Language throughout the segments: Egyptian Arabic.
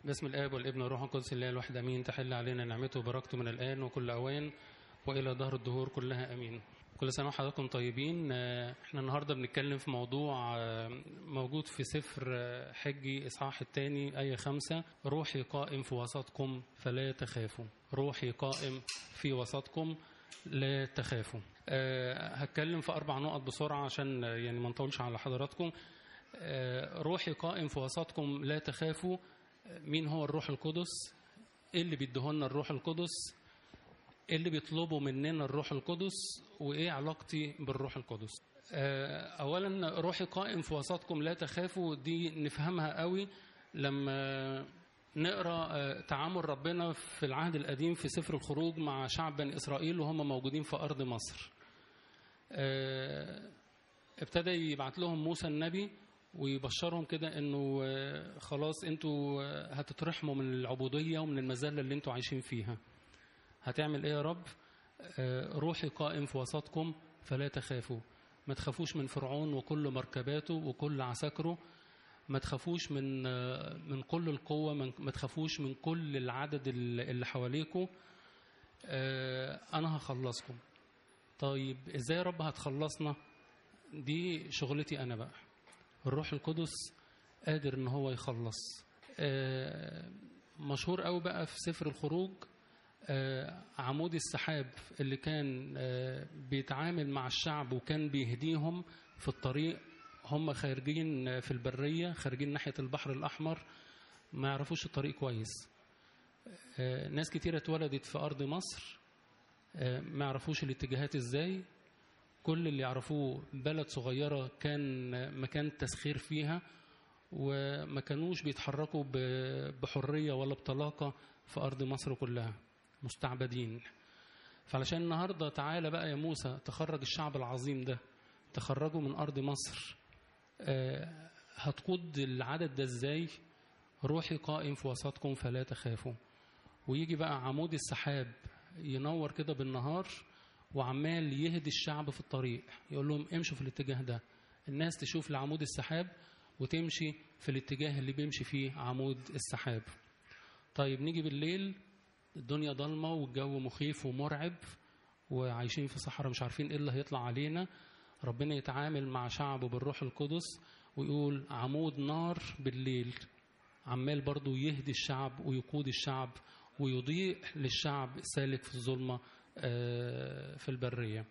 باسم الآب والابن والروح القدس الله الواحد أمين تحل علينا نعمته وبركته من الآن وكل أوان وإلى ظهر الدهور كلها أمين كل سنة وحضراتكم طيبين آه، احنا النهاردة بنتكلم في موضوع آه، موجود في سفر آه، حجي إصحاح الثاني آية خمسة روحي قائم في وسطكم فلا تخافوا روحي قائم في وسطكم لا تخافوا آه، هتكلم في أربع نقط بسرعة عشان آه، يعني ما نطولش على حضراتكم آه، روحي قائم في وسطكم لا تخافوا مين هو الروح القدس ايه اللي بيديهولنا الروح القدس ايه اللي بيطلبه مننا الروح القدس وايه علاقتي بالروح القدس آه، اولا روحي قائم في وسطكم لا تخافوا دي نفهمها قوي لما نقرا آه، تعامل ربنا في العهد القديم في سفر الخروج مع شعب بني اسرائيل وهم موجودين في ارض مصر آه، ابتدى يبعت لهم موسى النبي ويبشرهم كده انه آه، خلاص انتوا آه، هتترحموا من العبوديه ومن المذله اللي انتوا عايشين فيها هتعمل ايه يا رب آه، روحي قائم في وسطكم فلا تخافوا ما تخافوش من فرعون وكل مركباته وكل عساكره ما تخافوش من آه، من كل القوه من- ما تخافوش من كل العدد اللي اللي حواليكم آه، انا هخلصكم طيب ازاي يا رب هتخلصنا دي شغلتي انا بقى الروح القدس قادر ان هو يخلص آه، مشهور قوي بقى في سفر الخروج آه، عمود السحاب اللي كان آه، بيتعامل مع الشعب وكان بيهديهم في الطريق هم خارجين في البرية خارجين ناحية البحر الأحمر ما يعرفوش الطريق كويس آه، ناس كتيرة اتولدت في أرض مصر آه، ما يعرفوش الاتجاهات ازاي كل اللي يعرفوه بلد صغيرة كان مكان تسخير فيها وما كانوش بيتحركوا ب- بحرية ولا بطلاقة في أرض مصر كلها مستعبدين فعلشان النهاردة تعالى بقى يا موسى تخرج الشعب العظيم ده تخرجه من أرض مصر آه، هتقود العدد ده ازاي روحي قائم في وسطكم فلا تخافوا ويجي بقى عمود السحاب ينور كده بالنهار وعمال يهدي الشعب في الطريق يقول لهم امشوا في الاتجاه ده الناس تشوف لعمود السحاب وتمشي في الاتجاه اللي بيمشي فيه عمود السحاب طيب نيجي بالليل الدنيا ضلمة والجو مخيف ومرعب وعايشين في صحراء مش عارفين ايه اللي هيطلع علينا ربنا يتعامل مع شعبه بالروح القدس ويقول عمود نار بالليل عمال برضو يهدي الشعب ويقود الشعب ويضيء للشعب سالك في الظلمة آه، في البرية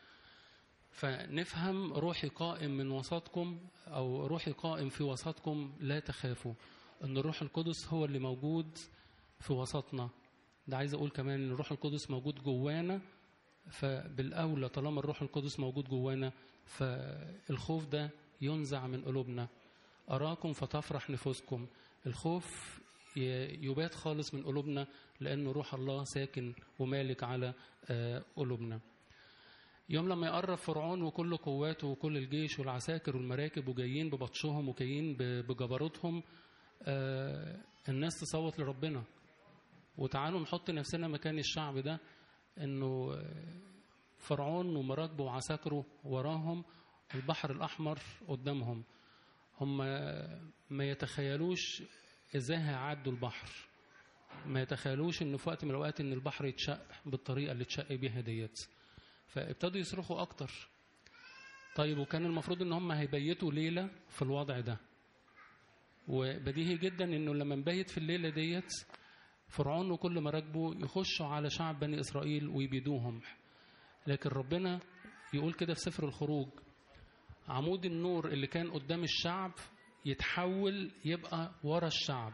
فنفهم روحي قائم من وسطكم أو روحي قائم في وسطكم لا تخافوا أن الروح القدس هو اللي موجود في وسطنا ده عايز أقول كمان أن الروح القدس موجود جوانا فبالأولى طالما الروح القدس موجود جوانا فالخوف ده ينزع من قلوبنا أراكم فتفرح نفوسكم الخوف ي- يبات خالص من قلوبنا لأن روح الله ساكن ومالك على آه، قلوبنا يوم لما يقرب فرعون وكل قواته وكل الجيش والعساكر والمراكب وجايين ببطشهم وجايين ب- بجبروتهم آه، الناس تصوت لربنا وتعالوا نحط نفسنا مكان الشعب ده انه آه، فرعون ومراكبه وعساكره وراهم البحر الأحمر قدامهم هم ما يتخيلوش ازاي هيعدوا البحر ما يتخيلوش ان في وقت من الاوقات ان البحر يتشق بالطريقه اللي اتشق بيها ديت فابتدوا يصرخوا اكتر طيب وكان المفروض ان هم هيبيتوا ليله في الوضع ده وبديهي جدا انه لما نبيت في الليله ديت فرعون وكل مراكبه يخشوا على شعب بني اسرائيل ويبيدوهم لكن ربنا يقول كده في سفر الخروج عمود النور اللي كان قدام الشعب يتحول يبقى ورا الشعب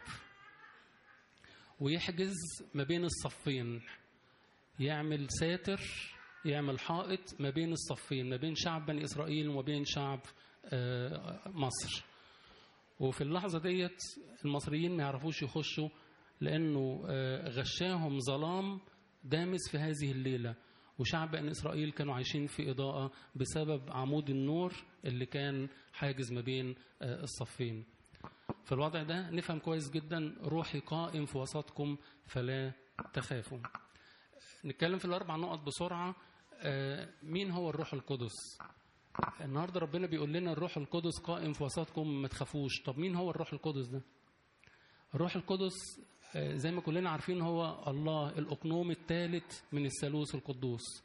ويحجز ما بين الصفين يعمل ساتر يعمل حائط ما بين الصفين ما بين شعب بني إسرائيل وما بين شعب آه، مصر وفي اللحظة ديت المصريين ما يعرفوش يخشوا لأنه آه، غشاهم ظلام دامس في هذه الليلة وشعب بني إسرائيل كانوا عايشين في إضاءة بسبب عمود النور اللي كان حاجز ما بين آه، الصفين في الوضع ده نفهم كويس جدا روحي قائم في وسطكم فلا تخافوا نتكلم في الأربع نقط بسرعة آه، مين هو الروح القدس النهارده ربنا بيقول لنا الروح القدس قائم في وسطكم ما تخافوش طب مين هو الروح القدس ده الروح القدس آه، زي ما كلنا عارفين هو الله الأقنوم الثالث من الثالوث القدوس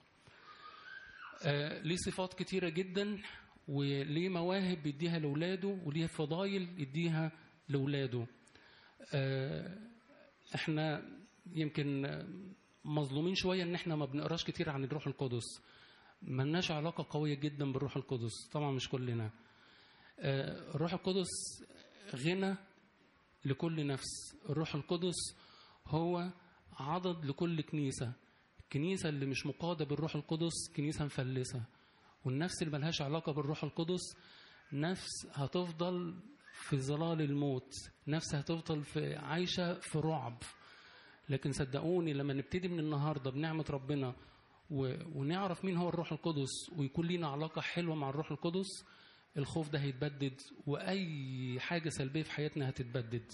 آه، ليه صفات كتيرة جدا وليه مواهب بيديها لأولاده وليه فضايل يديها لأولاده آه، احنا يمكن مظلومين شوية ان احنا ما بنقراش كتير عن الروح القدس ملناش علاقة قوية جدا بالروح القدس طبعا مش كلنا آه، الروح القدس غنى لكل نفس الروح القدس هو عضد لكل كنيسة الكنيسة اللي مش مقادة بالروح القدس كنيسة مفلسة والنفس اللي ملهاش علاقة بالروح القدس نفس هتفضل في ظلال الموت نفس هتفضل في عايشة في رعب لكن صدقوني لما نبتدي من النهاردة بنعمة ربنا و... ونعرف مين هو الروح القدس ويكون لينا علاقة حلوة مع الروح القدس الخوف ده هيتبدد وأي حاجة سلبية في حياتنا هتتبدد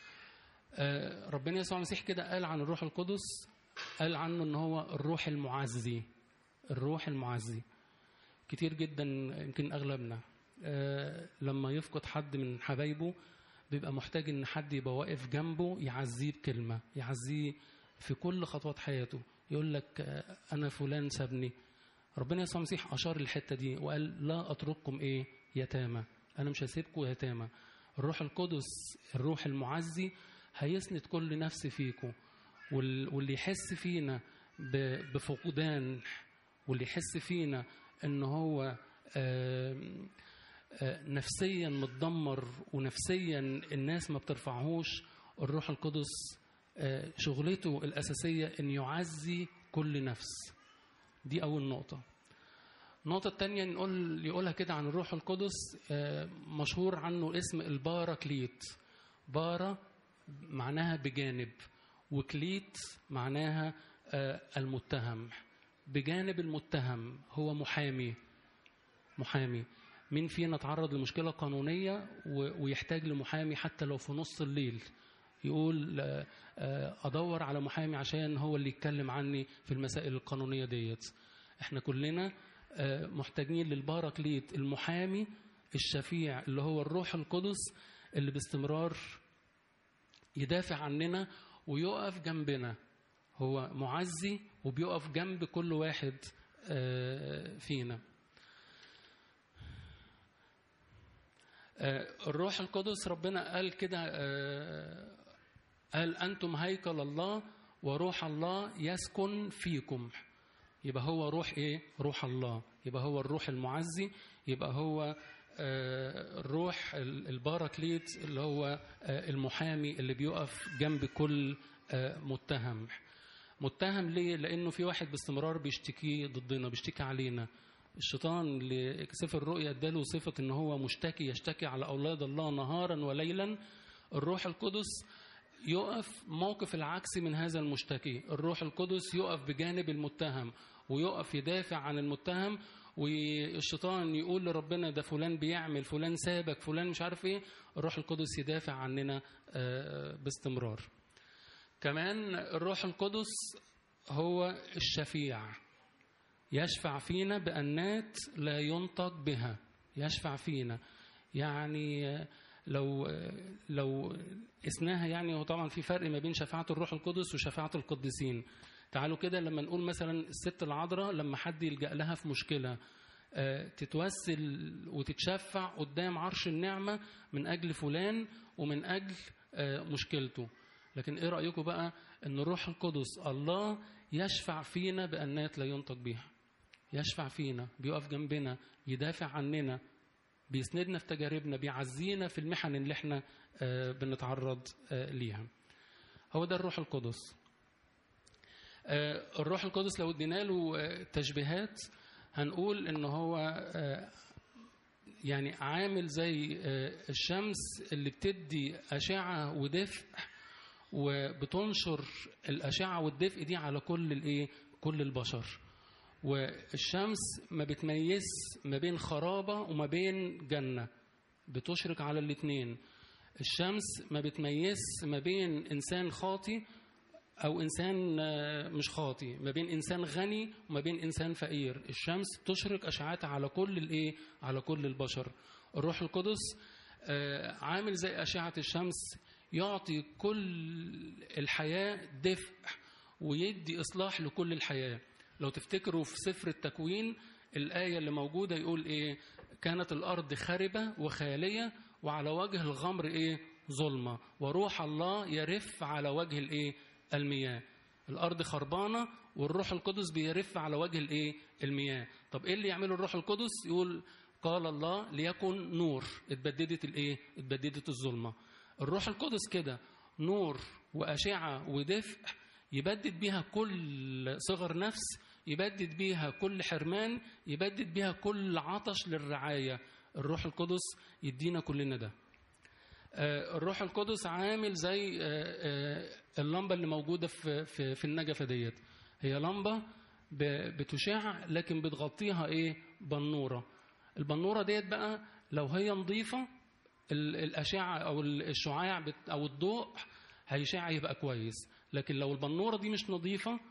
آه، ربنا يسوع المسيح كده قال عن الروح القدس قال عنه ان هو الروح المعزي الروح المعزي كتير جدا يمكن اغلبنا آه، لما يفقد حد من حبايبه بيبقى محتاج ان حد يبقى واقف جنبه يعزيه بكلمه يعزيه في كل خطوات حياته يقول لك آه، انا فلان سابني ربنا يسوع المسيح اشار الحته دي وقال لا اترككم ايه يتامى انا مش هسيبكم يتامى الروح القدس الروح المعزي هيسند كل نفس فيكم وال- واللي يحس فينا ب- بفقدان واللي يحس فينا ان هو آم، آه، نفسيا متدمر ونفسيا الناس ما بترفعهوش الروح القدس آه، شغلته الأساسية أن يعزي كل نفس دي أول نقطة النقطة التانية نقول يقولها كده عن الروح القدس آه، مشهور عنه اسم الباراكليت بارا معناها بجانب وكليت معناها آه، المتهم بجانب المتهم هو محامي محامي مين فينا تعرض لمشكلة قانونية و- ويحتاج لمحامي حتى لو في نص الليل يقول آه، آه، أدور على محامي عشان هو اللي يتكلم عني في المسائل القانونية ديت احنا كلنا آه، محتاجين للباراكليت المحامي الشفيع اللي هو الروح القدس اللي باستمرار يدافع عننا ويقف جنبنا هو معزي وبيقف جنب كل واحد آه، فينا آه، الروح القدس ربنا قال كده آه، قال أنتم هيكل الله وروح الله يسكن فيكم يبقى هو روح إيه؟ روح الله يبقى هو الروح المعزي يبقى هو آه، الروح ال- الباراكليت اللي هو آه، المحامي اللي بيقف جنب كل آه، متهم متهم ليه؟ لأنه في واحد باستمرار بيشتكي ضدنا بيشتكي علينا الشيطان اللي سفر الرؤيا اداله صفة ان هو مشتكي يشتكي على اولاد الله نهارا وليلا الروح القدس يقف موقف العكس من هذا المشتكي الروح القدس يقف بجانب المتهم ويقف يدافع عن المتهم والشيطان يقول لربنا ده فلان بيعمل فلان سابك فلان مش عارف ايه الروح القدس يدافع عننا آه، باستمرار كمان الروح القدس هو الشفيع يشفع فينا بأنات لا ينطق بها يشفع فينا يعني لو لو اسمها يعني هو طبعا في فرق ما بين شفاعة الروح القدس وشفاعة القديسين تعالوا كده لما نقول مثلا الست العذراء لما حد يلجأ لها في مشكلة آه، تتوسل وتتشفع قدام عرش النعمة من أجل فلان ومن أجل آه، مشكلته لكن إيه رأيكم بقى أن الروح القدس الله يشفع فينا بأنات لا ينطق بها يشفع فينا بيقف جنبنا يدافع عننا بيسندنا في تجاربنا بيعزينا في المحن اللي احنا آه، بنتعرض آه، ليها هو ده الروح القدس آه، الروح القدس لو ادينا له آه، تشبيهات هنقول ان هو آه، يعني عامل زي آه، الشمس اللي بتدي أشعة ودفء وبتنشر الأشعة والدفء دي على كل الإيه؟ كل البشر. والشمس ما بتميز ما بين خرابة وما بين جنة. بتشرق على الاتنين. الشمس ما بتميز ما بين إنسان خاطي أو إنسان آه، مش خاطي، ما بين إنسان غني وما بين إنسان فقير. الشمس تشرق أشعتها على كل الإيه؟ على كل البشر. الروح القدس آه، عامل زي أشعة الشمس يعطي كل الحياة دفء ويدي إصلاح لكل الحياة لو تفتكروا في سفر التكوين الآية اللي موجودة يقول إيه كانت الأرض خربة وخالية وعلى وجه الغمر إيه ظلمة وروح الله يرف على وجه الإيه المياه الأرض خربانة والروح القدس بيرف على وجه الإيه المياه طب إيه اللي يعمله الروح القدس يقول قال الله ليكن نور اتبددت الإيه اتبددت الظلمة الروح القدس كده نور وأشعة ودفء يبدد بيها كل صغر نفس يبدد بيها كل حرمان يبدد بيها كل عطش للرعاية الروح القدس يدينا كلنا ده الروح القدس عامل زي اللمبة اللي موجودة في, في, في النجفة ديت هي لمبة بتشع لكن بتغطيها ايه بنورة البنورة ديت بقى لو هي نظيفة الأشعة أو الشعاع أو الضوء هيشع يبقى كويس لكن لو البنورة دي مش نظيفة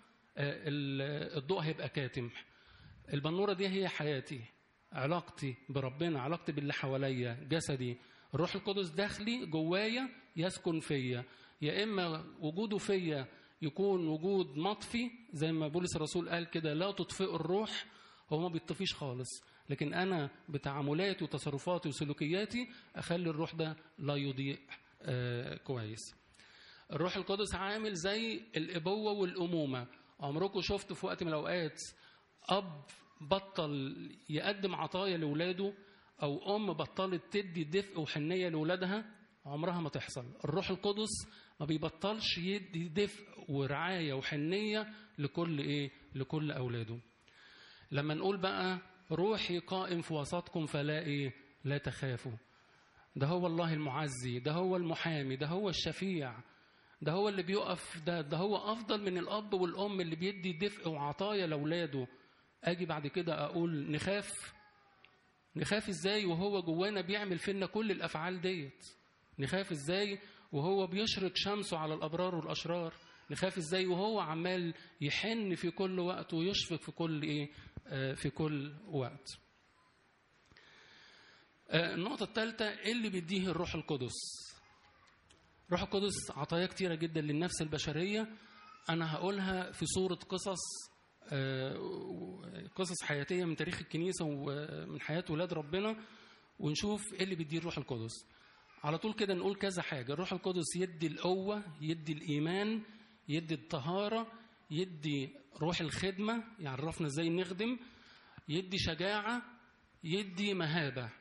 الضوء هيبقى كاتم البنورة دي هي حياتي علاقتي بربنا علاقتي باللي حواليا جسدي الروح القدس داخلي جوايا يسكن فيا يا إما وجوده فيا يكون وجود مطفي زي ما بولس الرسول قال كده لا تطفئ الروح هو ما بيطفيش خالص لكن أنا بتعاملاتي وتصرفاتي وسلوكياتي أخلي الروح ده لا يضيء آه كويس الروح القدس عامل زي الأبوة والأمومة عمركم شفتوا في وقت من الأوقات أب بطل يقدم عطايا لأولاده أو أم بطلت تدي دفء وحنية لأولادها عمرها ما تحصل الروح القدس ما بيبطلش يدي دفء ورعاية وحنية لكل إيه لكل أولاده لما نقول بقى روحي قائم في وسطكم فلا إيه لا تخافوا ده هو الله المعزي ده هو المحامي ده هو الشفيع ده هو اللي بيقف ده ده هو افضل من الاب والام اللي بيدي دفء وعطايا لاولاده اجي بعد كده اقول نخاف نخاف ازاي وهو جوانا بيعمل فينا كل الافعال ديت نخاف ازاي وهو بيشرق شمسه على الابرار والاشرار نخاف ازاي وهو عمال يحن في كل وقت ويشفق في كل ايه آه في كل وقت آه النقطه الثالثه ايه اللي بيديه الروح القدس روح القدس عطايا كتيرة جدا للنفس البشرية أنا هقولها في صورة قصص قصص حياتية من تاريخ الكنيسة ومن حياة ولاد ربنا ونشوف إيه اللي بيديه الروح القدس على طول كده نقول كذا حاجة الروح القدس يدي القوة يدي الإيمان يدي الطهارة يدي روح الخدمة يعرفنا إزاي نخدم يدي شجاعة يدي مهابة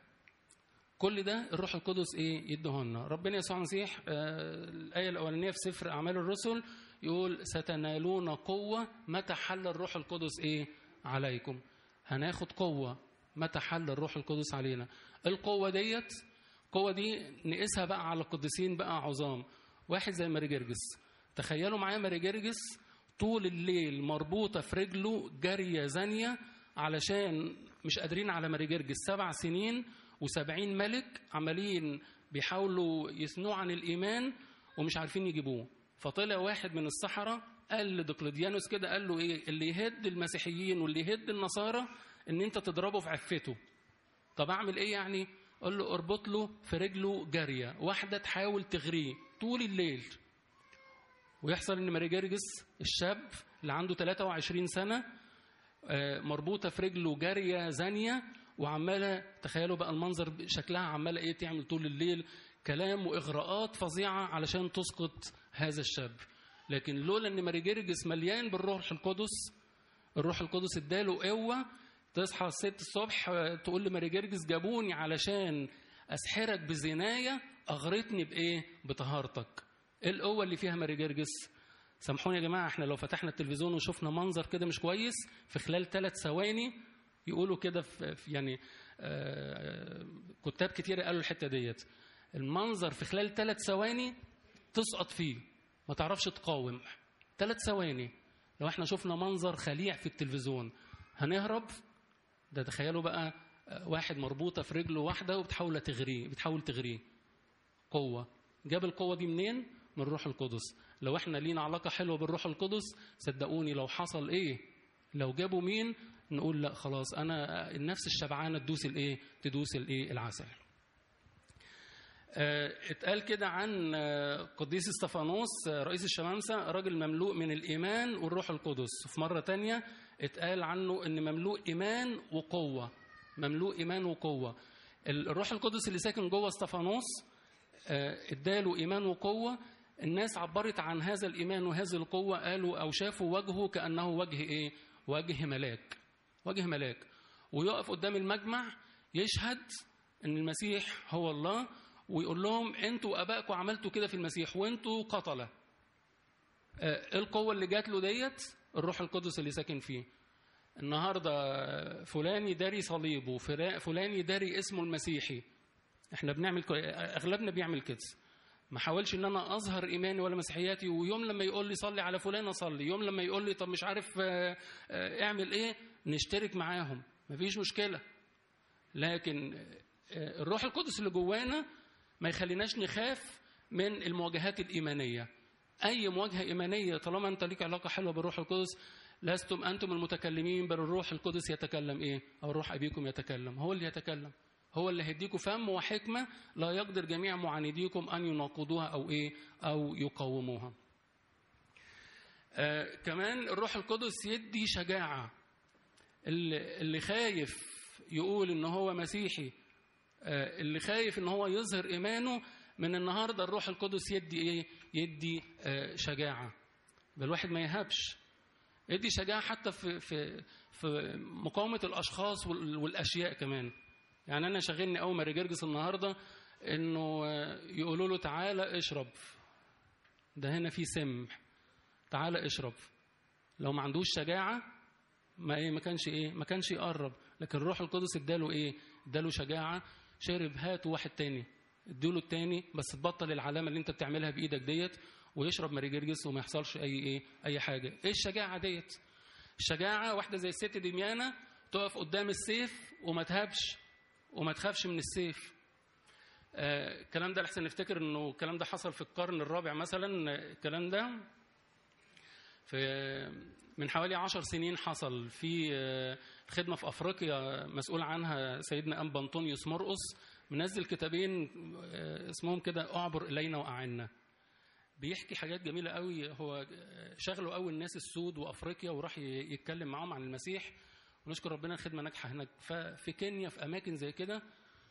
كل ده الروح القدس ايه يدهنا ربنا يسوع المسيح آه الايه الاولانيه في سفر اعمال الرسل يقول ستنالون قوه متى حل الروح القدس ايه عليكم هناخد قوه متى حل الروح القدس علينا القوه ديت القوه دي نقيسها بقى على القديسين بقى عظام واحد زي ماري جرجس تخيلوا معايا ماري جرجس طول الليل مربوطه في رجله جاريه زانيه علشان مش قادرين على ماري جرجس سبع سنين وسبعين ملك عمالين بيحاولوا يثنوه عن الإيمان ومش عارفين يجيبوه فطلع واحد من السحرة قال لدقلديانوس كده قال له إيه اللي يهد المسيحيين واللي يهد النصارى إن أنت تضربه في عفته طب أعمل إيه يعني قال له اربط له في رجله جارية واحدة تحاول تغريه طول الليل ويحصل إن ماري جرجس الشاب اللي عنده 23 سنة مربوطة في رجله جارية زانية وعماله تخيلوا بقى المنظر شكلها عماله ايه تعمل طول الليل كلام واغراءات فظيعه علشان تسقط هذا الشاب لكن لولا ان ماري جرجس مليان بالروح القدس الروح القدس اداله قوه تصحى الست الصبح تقول لماري جرجس جابوني علشان اسحرك بزنايه اغرتني بايه بطهارتك ايه القوه اللي فيها ماري جرجس سامحوني يا جماعه احنا لو فتحنا التلفزيون وشفنا منظر كده مش كويس في خلال ثلاث ثواني يقولوا كده في يعني آه كتاب كتير قالوا الحته ديت المنظر في خلال ثلاث ثواني تسقط فيه ما تعرفش تقاوم ثلاث ثواني لو احنا شفنا منظر خليع في التلفزيون هنهرب ده تخيلوا بقى واحد مربوطه في رجله واحده وبتحاول تغريه بتحاول تغريه قوه جاب القوه دي منين من الروح القدس لو احنا لينا علاقه حلوه بالروح القدس صدقوني لو حصل ايه لو جابوا مين نقول لا خلاص انا النفس الشبعانه تدوس الايه تدوس الايه العسل آه، اتقال كده عن آه، قديس استفانوس آه، رئيس الشمامسة راجل مملوء من الإيمان والروح القدس في مرة تانية اتقال عنه إن مملوء إيمان وقوة مملوء إيمان وقوة الروح القدس اللي ساكن جوه استفانوس آه، اداله إيمان وقوة الناس عبرت عن هذا الإيمان وهذه القوة قالوا أو شافوا وجهه كأنه وجه إيه؟ وجه ملاك وجه ملاك ويقف قدام المجمع يشهد ان المسيح هو الله ويقول لهم انتوا وابائكم عملتوا كده في المسيح وانتوا قتله آه، ايه القوه اللي جات له ديت الروح القدس اللي ساكن فيه النهارده فلان يداري صليبه فلا- فلان يداري اسمه المسيحي احنا بنعمل كو- اغلبنا بيعمل كده ما حاولش ان انا اظهر ايماني ولا مسيحياتي ويوم لما يقول لي صلي على فلان اصلي يوم لما يقول لي طب مش عارف آه، آه، اعمل ايه نشترك معاهم مفيش مشكله لكن آه، الروح القدس اللي جوانا ما يخليناش نخاف من المواجهات الإيمانية أي مواجهة إيمانية طالما أنت ليك علاقة حلوة بالروح القدس لستم أنتم المتكلمين بل الروح القدس يتكلم إيه أو روح أبيكم يتكلم هو اللي يتكلم هو اللي هيديكم فم وحكمة لا يقدر جميع معانديكم أن يناقضوها أو إيه أو يقاوموها آه كمان الروح القدس يدي شجاعة اللي اللي خايف يقول ان هو مسيحي آه، اللي خايف ان هو يظهر ايمانه من النهارده الروح القدس يدي ايه يدي آه، شجاعه بل الواحد ما يهابش يدي شجاعه حتى في في في مقاومه الاشخاص وال- والاشياء كمان يعني انا شاغلني قوي ماري جرجس النهارده انه آه، يقولوا له تعالى اشرب ده هنا في سم تعالى اشرب لو ما عندوش شجاعه ما ايه ما كانش ايه ما كانش يقرب لكن الروح القدس اداله ايه اداله شجاعه شرب هاته واحد تاني اديله التاني بس تبطل العلامه اللي انت بتعملها بايدك ديت ويشرب ماري جرجس وما يحصلش اي ايه اي حاجه ايه الشجاعه ديت الشجاعه واحده زي الست دميانه تقف قدام السيف وما تهابش وما تخافش من السيف آه، الكلام ده لحسن نفتكر انه الكلام ده حصل في القرن الرابع مثلا آه، الكلام ده في من حوالي عشر سنين حصل في آه، خدمة في أفريقيا مسؤول عنها سيدنا أنبا أنطونيوس مرقس منزل كتابين آه، اسمهم كده أعبر إلينا وأعنا بيحكي حاجات جميلة قوي هو آه، شغله قوي الناس السود وأفريقيا وراح ي- يتكلم معاهم عن المسيح ونشكر ربنا الخدمة ناجحة هناك ففي كينيا في أماكن زي كده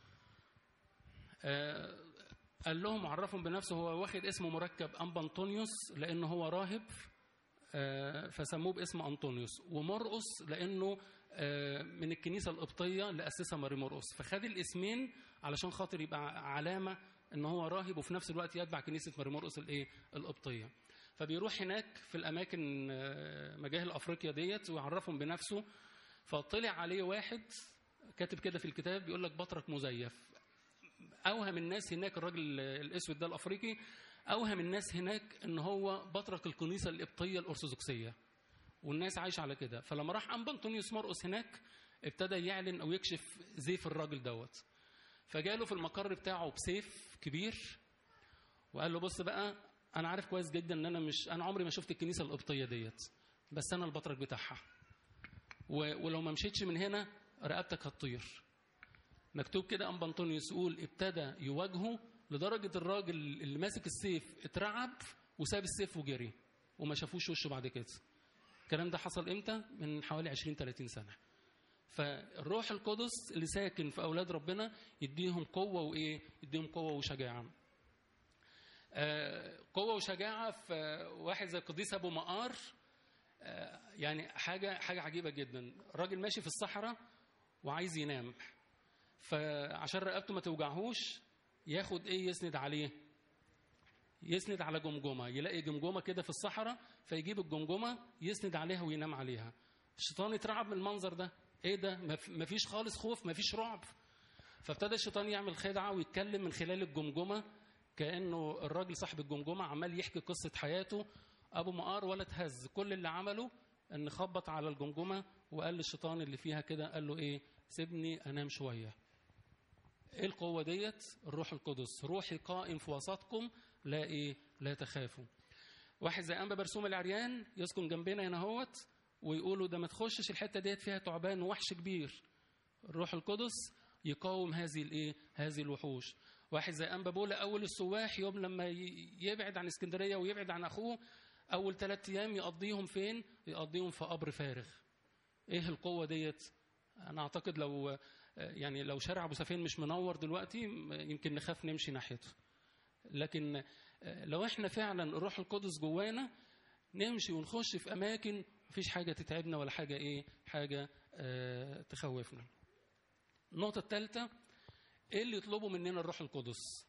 آه، قال لهم عرفهم بنفسه هو واخد اسمه مركب أنبا أنطونيوس لأنه هو راهب آه، فسموه باسم أنطونيوس ومرقس لأنه آه، من الكنيسة القبطية اللي أسسها ماري مرقس فخد الاسمين علشان خاطر يبقى علامة إن هو راهب وفي نفس الوقت يتبع كنيسة ماري مرقس الإيه القبطية فبيروح هناك في الأماكن آه، مجاهل أفريقيا ديت ويعرفهم بنفسه فطلع عليه واحد كاتب كده في الكتاب بيقول لك بطرك مزيف اوهم الناس هناك الراجل الاسود ده الافريقي اوهم الناس هناك ان هو بطرك الكنيسه القبطيه الارثوذكسيه والناس عايشه على كده فلما راح انبا انطونيوس مرقس هناك ابتدى يعلن او يكشف زيف الراجل دوت فجاله في المقر بتاعه بسيف كبير وقال له بص بقى انا عارف كويس جدا ان انا مش انا عمري ما شفت الكنيسه القبطيه ديت بس انا البطرك بتاعها و- ولو ما مشيتش من هنا رقبتك هتطير مكتوب كده أنبا أنطونيوس يقول ابتدى يواجهه لدرجة الراجل اللي ماسك السيف اترعب وساب السيف وجري وما شافوش وشه بعد كده الكلام ده حصل امتى؟ من حوالي 20 30 سنة فالروح القدس اللي ساكن في أولاد ربنا يديهم قوة وإيه؟ يديهم قوة وشجاعة آه، قوة وشجاعة في واحد زي القديس أبو مقار آه، يعني حاجة حاجة عجيبة جدا راجل ماشي في الصحراء وعايز ينام فعشان رقبته ما توجعهوش ياخد ايه يسند عليه يسند على جمجمه يلاقي جمجمه كده في الصحراء فيجيب الجمجمه يسند عليها وينام عليها الشيطان اترعب من المنظر ده ايه ده مف- مفيش خالص خوف مفيش رعب فابتدى الشيطان يعمل خدعه ويتكلم من خلال الجمجمه كانه الراجل صاحب الجمجمه عمال يحكي قصه حياته ابو مقار ولا اتهز كل اللي عمله ان خبط على الجمجمه وقال للشيطان اللي فيها كده قال له ايه سيبني انام شويه ايه القوه ديت الروح القدس روحي قائم في وسطكم لا ايه لا تخافوا واحد زي انبا برسوم العريان يسكن جنبنا هنا اهوت ويقولوا ده ما تخشش الحته ديت فيها تعبان ووحش كبير الروح القدس يقاوم هذه الايه هذه الوحوش واحد زي انبا بولا اول السواح يوم لما ي- يبعد عن اسكندريه ويبعد عن اخوه اول ثلاث ايام يقضيهم فين يقضيهم في قبر فارغ ايه القوه ديت انا اعتقد لو يعني لو شارع ابو سفين مش منور دلوقتي يمكن نخاف نمشي ناحيته لكن لو احنا فعلا الروح القدس جوانا نمشي ونخش في اماكن مفيش حاجه تتعبنا ولا حاجه ايه حاجه اه تخوفنا النقطه الثالثه ايه اللي يطلبه مننا الروح القدس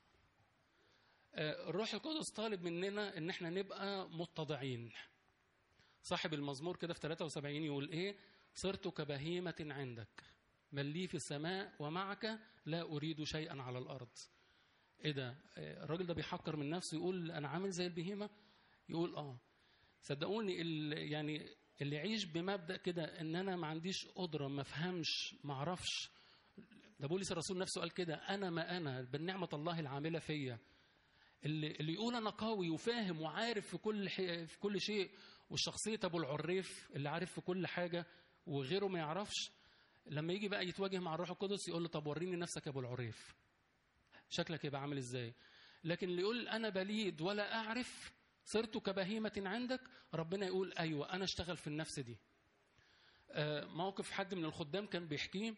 آه، الروح القدس طالب مننا ان احنا نبقى متضعين صاحب المزمور كده في 73 يقول ايه صرت كبهيمة عندك بل لي في السماء ومعك لا أريد شيئا على الأرض ايه ده آه، الراجل ده بيحكر من نفسه يقول انا عامل زي البهيمة يقول اه صدقوني ال- يعني اللي يعيش بمبدأ كده ان انا ما عنديش قدرة ما افهمش ما اعرفش ده بولس الرسول نفسه قال كده انا ما انا بالنعمة الله العاملة فيا اللي, اللي يقول انا قوي وفاهم وعارف في كل حي... في كل شيء والشخصيه ابو العريف اللي عارف في كل حاجه وغيره ما يعرفش لما يجي بقى يتواجه مع الروح القدس يقول له طب وريني نفسك يا ابو العريف شكلك يبقى عامل ازاي لكن اللي يقول انا بليد ولا اعرف صرت كبهيمه عندك ربنا يقول ايوه انا اشتغل في النفس دي آه، موقف حد من الخدام كان بيحكيه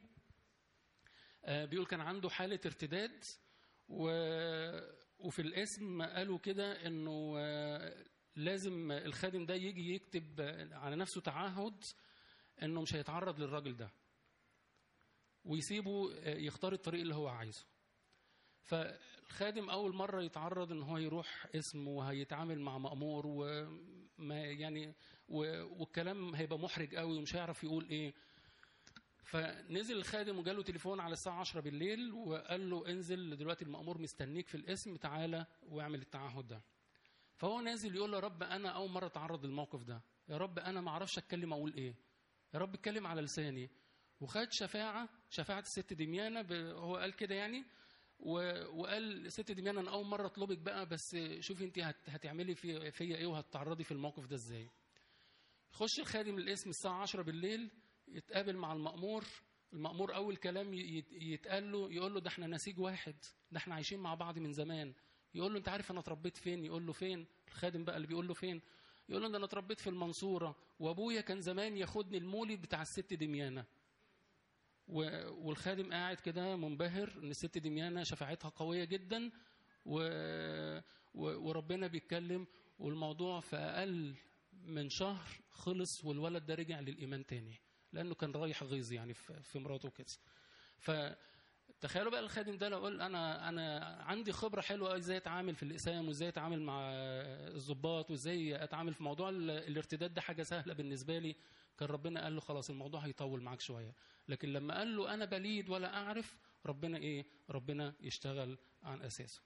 آه، بيقول كان عنده حاله ارتداد و... وفي الاسم قالوا كده انه آه، لازم الخادم ده يجي يكتب على نفسه تعهد انه مش هيتعرض للراجل ده ويسيبه آه، يختار الطريق اللي هو عايزه فالخادم اول مره يتعرض ان هو يروح اسم وهيتعامل مع مأمور وما يعني و- والكلام هيبقى محرج قوي ومش هيعرف يقول ايه فنزل الخادم وجاله تليفون على الساعة 10 بالليل وقال له انزل دلوقتي المأمور مستنيك في الاسم تعالى واعمل التعهد ده فهو نازل يقول له يا رب أنا أول مرة أتعرض للموقف ده يا رب أنا ما أعرفش أتكلم أقول إيه يا رب اتكلم على لساني وخد شفاعة شفاعة الست دميانة ب- هو قال كده يعني و- وقال ست دميانة أنا أول مرة أطلبك بقى بس شوفي أنت هت- هتعملي في فيا إيه وهتتعرضي في الموقف ده إزاي يخش الخادم الاسم الساعة 10 بالليل يتقابل مع المأمور المأمور أول كلام يت- يتقال له يقول له ده احنا نسيج واحد ده احنا عايشين مع بعض من زمان يقول له انت عارف انا اتربيت فين يقول له فين الخادم بقى اللي بيقول له فين يقول له ده انا اتربيت في المنصورة وابويا كان زمان ياخدني المولد بتاع الست دميانة و- والخادم قاعد كده منبهر ان الست دميانة شفاعتها قوية جدا و... و... وربنا بيتكلم والموضوع في اقل من شهر خلص والولد ده رجع للايمان تاني لانه كان رايح غيظ يعني في في مراته كده فتخيلوا بقى الخادم ده لو قال انا انا عندي خبره حلوه ازاي اتعامل في الاقسام وازاي اتعامل مع الضباط وازاي اتعامل في موضوع ال- الارتداد ده حاجه سهله بالنسبه لي كان ربنا قال له خلاص الموضوع هيطول معاك شويه لكن لما قال له انا بليد ولا اعرف ربنا ايه ربنا يشتغل عن اساسه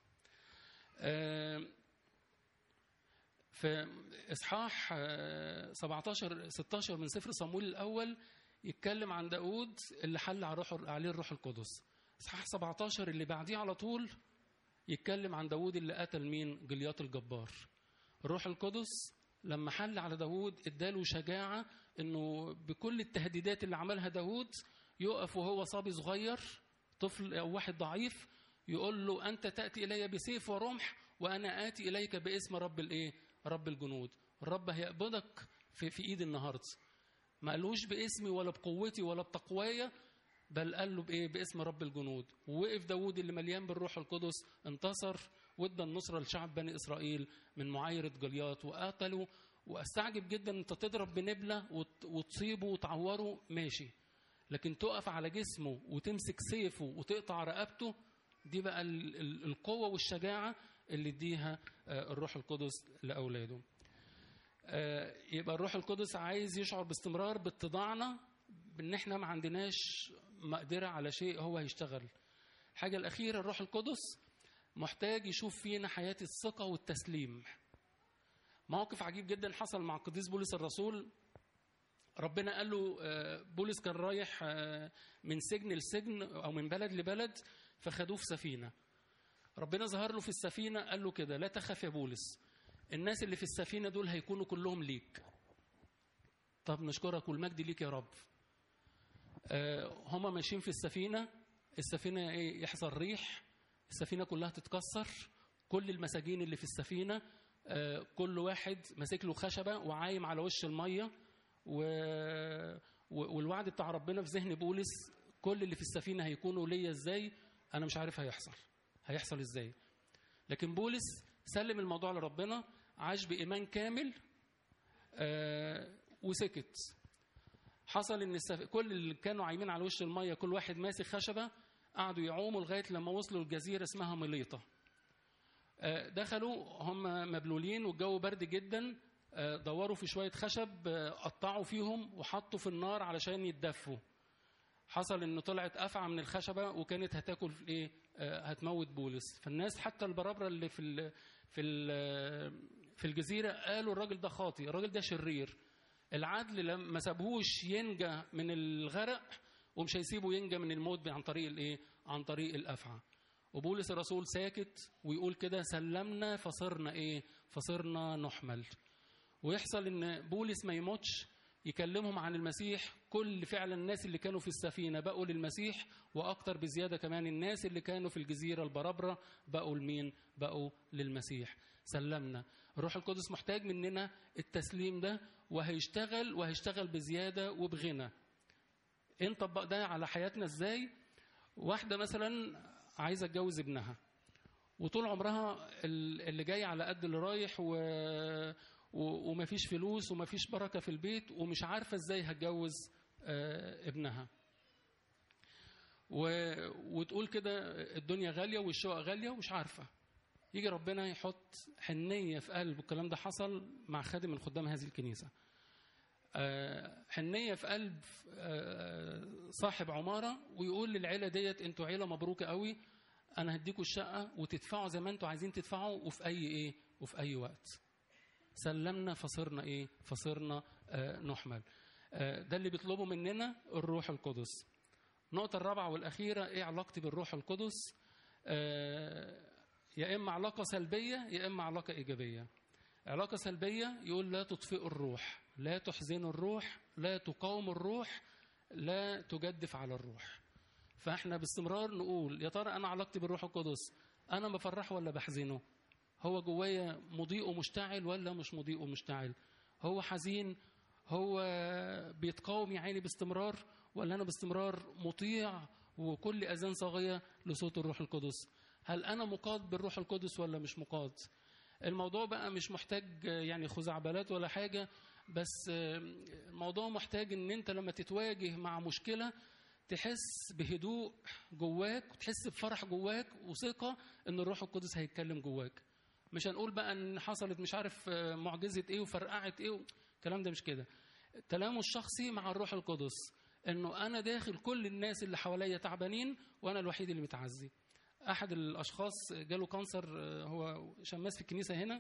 آم، في اصحاح آه، 17 16 من سفر صمويل الاول يتكلم عن داود اللي حل على روح عليه الروح القدس اصحاح 17 اللي بعديه على طول يتكلم عن داود اللي قتل مين جليات الجبار الروح القدس لما حل على داود اداله شجاعة انه بكل التهديدات اللي عملها داود يقف وهو صبي صغير طفل او واحد ضعيف يقول له انت تاتي الي بسيف ورمح وانا اتي اليك باسم رب الايه رب الجنود الرب هيقبضك في, في ايد النهارده ما قالوش باسمي ولا بقوتي ولا بتقوايا بل قال له بايه باسم رب الجنود ووقف داود اللي مليان بالروح القدس انتصر وادى النصره لشعب بني اسرائيل من معايره جليات وقتلوا واستعجب جدا انت تضرب بنبله وت- وتصيبه وتعوره ماشي لكن تقف على جسمه وتمسك سيفه وتقطع رقبته دي بقى ال- ال- القوه والشجاعه اللي اديها آه، الروح القدس لاولاده آه، يبقى الروح القدس عايز يشعر باستمرار باتضاعنا بان احنا ما عندناش مقدره على شيء هو هيشتغل الحاجه الاخيره الروح القدس محتاج يشوف فينا حياه الثقه والتسليم موقف عجيب جدا حصل مع القديس بولس الرسول ربنا قال له آه، بولس كان رايح آه، من سجن لسجن او من بلد لبلد فخدوه في سفينه ربنا ظهر له في السفينه قال له كده لا تخف يا بولس الناس اللي في السفينه دول هيكونوا كلهم ليك طب نشكرك والمجد ليك يا رب آه، هما ماشيين في السفينه السفينه ايه يحصل ريح السفينة كلها تتكسر كل المساجين اللي في السفينة آه، كل واحد ماسك له خشبة وعايم على وش المية و... و- والوعد بتاع ربنا في ذهن بولس كل اللي في السفينة هيكونوا ليا ازاي انا مش عارف هيحصل هيحصل ازاي لكن بولس سلم الموضوع لربنا عاش بإيمان كامل آه، وسكت حصل ان السف... كل اللي كانوا عايمين على وش الميه كل واحد ماسك خشبه قعدوا يعوموا لغايه لما وصلوا لجزيره اسمها مليطه آه، دخلوا هم مبلولين والجو برد جدا آه، دوروا في شويه خشب آه، قطعوا فيهم وحطوا في النار علشان يتدفوا حصل انه طلعت افعى من الخشبه وكانت هتاكل في ايه آه، هتموت بولس فالناس حتى البرابره اللي في ال في ال في الجزيره قالوا الراجل ده خاطي الراجل ده شرير العدل لما ما سابهوش ينجى من الغرق ومش هيسيبه ينجى من الموت عن طريق الايه عن طريق الافعى وبولس الرسول ساكت ويقول كده سلمنا فصرنا ايه فصرنا نحمل ويحصل ان بولس ما يموتش يكلمهم عن المسيح كل فعلا الناس اللي كانوا في السفينه بقوا للمسيح واكتر بزياده كمان الناس اللي كانوا في الجزيره البرابره بقوا لمين؟ بقوا للمسيح سلمنا الروح القدس محتاج مننا التسليم ده وهيشتغل وهيشتغل بزياده وبغنى إيه نطبق ده على حياتنا ازاي واحده مثلا عايزه تجوز ابنها وطول عمرها ال- اللي جاي على قد اللي رايح و... و... ومفيش فلوس ومفيش بركه في البيت ومش عارفه ازاي هتجوز آه، ابنها و... وتقول كده الدنيا غاليه والشقق غاليه ومش عارفه يجي ربنا يحط حنيه في قلب الكلام ده حصل مع خادم من خدام هذه الكنيسه آه، حنيه في قلب آه، صاحب عماره ويقول للعيله ديت انتوا عيله مبروكه قوي انا هديكوا الشقه وتدفعوا زي ما انتوا عايزين تدفعوا وفي اي ايه وفي اي وقت سلمنا فصرنا ايه فصرنا آه نحمل آه ده اللي بيطلبه مننا الروح القدس النقطة الرابعة والأخيرة إيه علاقتي بالروح القدس آه يا إما علاقة سلبية يا إما علاقة إيجابية علاقة سلبية يقول لا تطفئوا الروح لا تحزنوا الروح لا تقاوموا الروح لا تجدف على الروح فاحنا باستمرار نقول يا ترى انا علاقتي بالروح القدس انا بفرحه ولا بحزنه هو جوايا مضيء ومشتعل ولا مش مضيء ومشتعل هو حزين هو بيتقاوم يا عيني باستمرار ولا انا باستمرار مطيع وكل اذان صاغيه لصوت الروح القدس هل انا مقاد بالروح القدس ولا مش مقاد الموضوع بقى مش محتاج يعني خزعبلات ولا حاجه بس الموضوع محتاج ان انت لما تتواجه مع مشكله تحس بهدوء جواك وتحس بفرح جواك وثقه ان الروح القدس هيتكلم جواك مش هنقول بقى ان حصلت مش عارف معجزه ايه وفرقعت ايه الكلام ده مش كده التلامس الشخصي مع الروح القدس انه انا داخل كل الناس اللي حواليا تعبانين وانا الوحيد اللي متعزي احد الاشخاص جاله كانسر هو شماس في الكنيسه هنا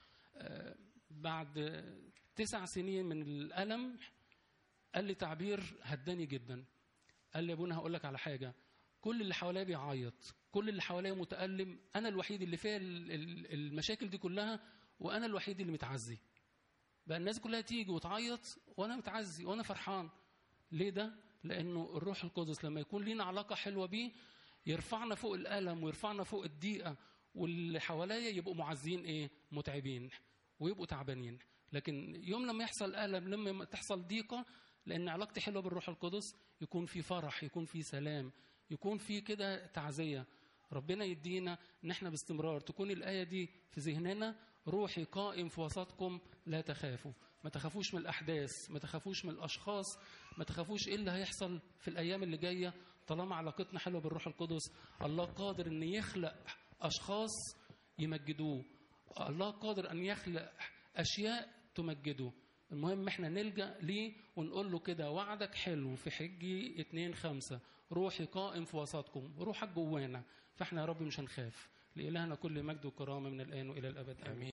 بعد تسع سنين من الالم قال لي تعبير هداني جدا قال لي يا ابونا هقول لك على حاجه كل اللي حواليا بيعيط كل اللي حواليا متالم انا الوحيد اللي فيها المشاكل دي كلها وانا الوحيد اللي متعزي بقى الناس كلها تيجي وتعيط وانا متعزي وانا فرحان ليه ده لانه الروح القدس لما يكون لينا علاقه حلوه بيه يرفعنا فوق الالم ويرفعنا فوق الضيقه واللي حواليا يبقوا معزين ايه متعبين ويبقوا تعبانين لكن يوم لما يحصل الم لما تحصل ضيقه لان علاقتي حلوه بالروح القدس يكون في فرح يكون في سلام يكون في كده تعزيه ربنا يدينا ان احنا باستمرار تكون الايه دي في ذهننا روحي قائم في وسطكم لا تخافوا ما تخافوش من الاحداث ما تخافوش من الاشخاص ما تخافوش ايه اللي هيحصل في الايام اللي جايه طالما علاقتنا حلوه بالروح القدس الله قادر ان يخلق اشخاص يمجدوه الله قادر ان يخلق اشياء تمجده المهم احنا نلجا ليه ونقول له كده وعدك حلو في حجي اتنين خمسة روحي قائم في وسطكم روحك جوانا فاحنا يا رب مش هنخاف لإلهنا كل مجد وكرامة من الآن وإلى الأبد آمين